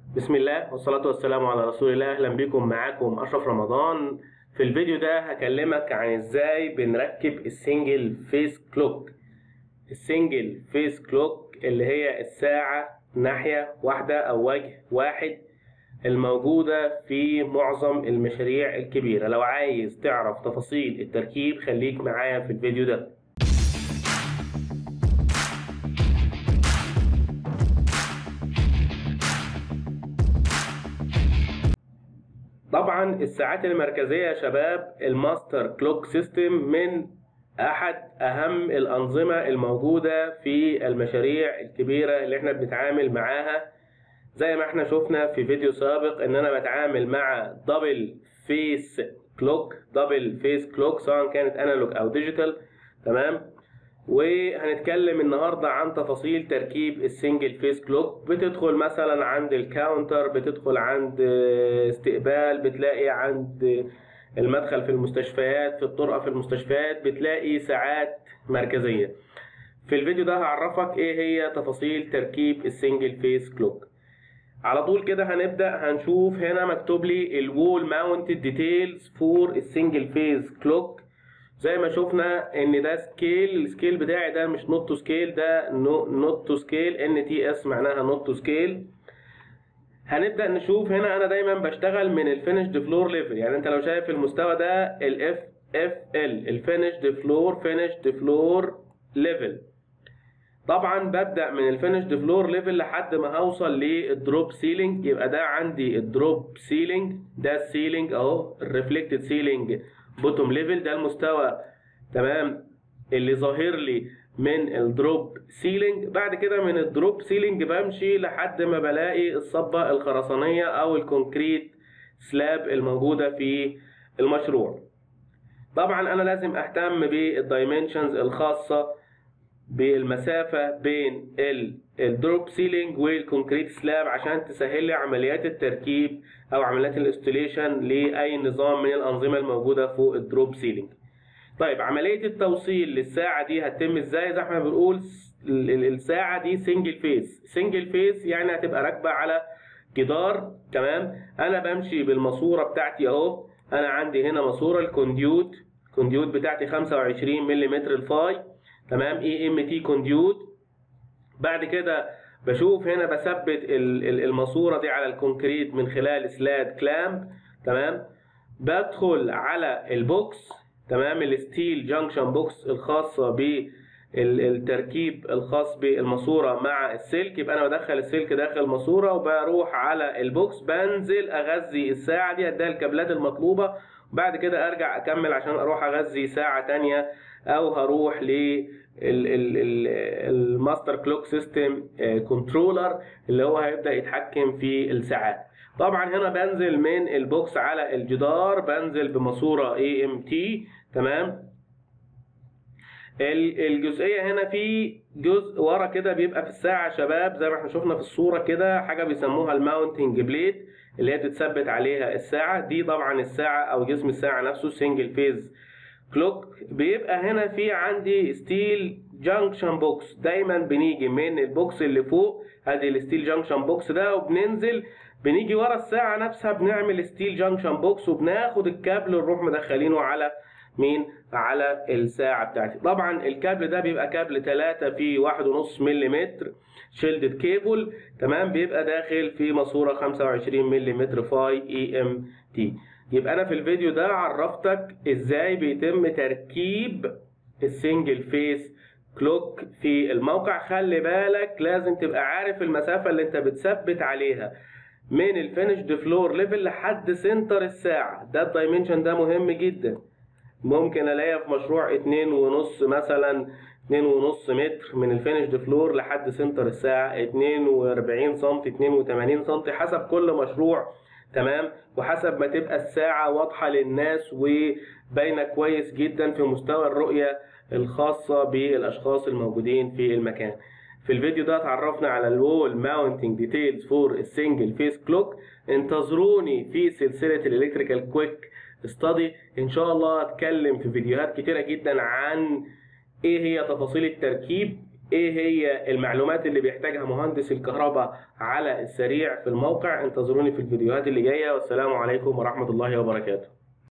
بسم الله والصلاة والسلام على رسول الله أهلا بكم معاكم أشرف رمضان في الفيديو ده هكلمك عن إزاي بنركب السنجل فيس كلوك السنجل فيس كلوك اللي هي الساعة ناحية واحدة أو وجه واحد الموجودة في معظم المشاريع الكبيرة لو عايز تعرف تفاصيل التركيب خليك معايا في الفيديو ده طبعا الساعات المركزية يا شباب الماستر كلوك سيستم من احد اهم الانظمة الموجودة في المشاريع الكبيرة اللي احنا بنتعامل معاها زي ما احنا شفنا في فيديو سابق ان انا بتعامل مع دبل فيس كلوك دبل فيس كلوك سواء كانت انالوج او ديجيتال تمام وهنتكلم النهارده عن تفاصيل تركيب السنجل فيس كلوك بتدخل مثلا عند الكاونتر بتدخل عند استقبال بتلاقي عند المدخل في المستشفيات في الطرقه في المستشفيات بتلاقي ساعات مركزيه في الفيديو ده هعرفك ايه هي تفاصيل تركيب السنجل فيس كلوك على طول كده هنبدا هنشوف هنا مكتوب لي الوول ماونتد ديتيلز فور السنجل فيز كلوك زي ما شفنا ان ده سكيل السكيل بتاعي ده مش نوت تو سكيل ده نوت تو سكيل ان تي اس معناها نوت تو سكيل هنبدا نشوف هنا انا دايما بشتغل من الفينيشد فلور ليفل يعني انت لو شايف المستوى ده الاف اف ال الفينيشد فلور فينيشد فلور ليفل طبعا ببدا من الفينيشد فلور ليفل لحد ما هوصل للدروب سيلينج يبقى ده عندي الدروب سيلينج ده السيلينج اهو الريفلكتد سيلينج بوتوم ليفل ده المستوى تمام اللي ظاهر لي من الدروب سيلينج بعد كده من الدروب سيلينج بمشي لحد ما بلاقي الصبة الخرسانية او الكونكريت سلاب الموجودة في المشروع طبعا انا لازم اهتم بالدايمنشنز الخاصة بالمسافة بين الدروب سيلينج والكونكريت سلاب عشان تسهل لي عمليات التركيب او عمليات الانستليشن لاي نظام من الانظمة الموجودة فوق الدروب سيلينج طيب عملية التوصيل للساعة دي هتتم ازاي زي ما احنا بنقول الساعة دي سنجل فيس سنجل فيس يعني هتبقى راكبة على جدار تمام انا بمشي بالماسورة بتاعتي اهو انا عندي هنا ماسورة الكونديوت الكونديوت بتاعتي 25 ملم الفاي تمام اي ام تي كونديوت بعد كده بشوف هنا بثبت الماسوره دي على الكونكريت من خلال سلاد كلامب تمام بدخل على البوكس تمام الستيل جانكشن بوكس الخاصه بالتركيب الخاص بالماسوره مع السلك يبقى انا بدخل السلك داخل الماسوره وبروح على البوكس بنزل اغذي الساعه دي اديها الكابلات المطلوبه بعد كده ارجع اكمل عشان اروح اغذي ساعه تانية او هروح ل الماستر كلوك سيستم كنترولر اللي هو هيبدا يتحكم في الساعات طبعا هنا بنزل من البوكس على الجدار بنزل بماسوره اي ام تي تمام الجزئيه هنا في جزء ورا كده بيبقى في الساعه شباب زي ما احنا شفنا في الصوره كده حاجه بيسموها الماونتنج بليد اللي هي بتثبت عليها الساعه دي طبعا الساعه او جسم الساعه نفسه سنجل فيز كلوك بيبقى هنا في عندي ستيل جانكشن بوكس دايما بنيجي من البوكس اللي فوق ادي الستيل جانكشن بوكس ده وبننزل بنيجي ورا الساعه نفسها بنعمل ستيل جانكشن بوكس وبناخد الكابل ونروح مدخلينه على مين على الساعه بتاعتي طبعا الكابل ده بيبقى كابل 3 في 1.5 ملم شيلدد كيبل تمام بيبقى داخل في ماسوره 25 ملم فاي اي ام تي يبقى انا في الفيديو ده عرفتك ازاي بيتم تركيب السنجل فيس كلوك في الموقع خلي بالك لازم تبقى عارف المسافة اللي انت بتثبت عليها من الفينشد فلور ليفل لحد سنتر الساعة ده الدايمنشن ده مهم جدا ممكن الاقيها في مشروع اتنين ونص مثلا اتنين ونص متر من الفينشد فلور لحد سنتر الساعة اتنين واربعين سنتي اتنين وتمانين سنتي حسب كل مشروع تمام وحسب ما تبقى الساعة واضحة للناس وباينة كويس جدا في مستوى الرؤية الخاصة بالأشخاص الموجودين في المكان في الفيديو ده اتعرفنا على الوول ماونتنج ديتيلز فور السنجل فيس كلوك انتظروني في سلسلة الالكتريكال كويك ستادي ان شاء الله هتكلم في فيديوهات كتيرة جدا عن ايه هي تفاصيل التركيب ايه هي المعلومات اللي بيحتاجها مهندس الكهرباء على السريع في الموقع انتظروني في الفيديوهات اللي جايه والسلام عليكم ورحمه الله وبركاته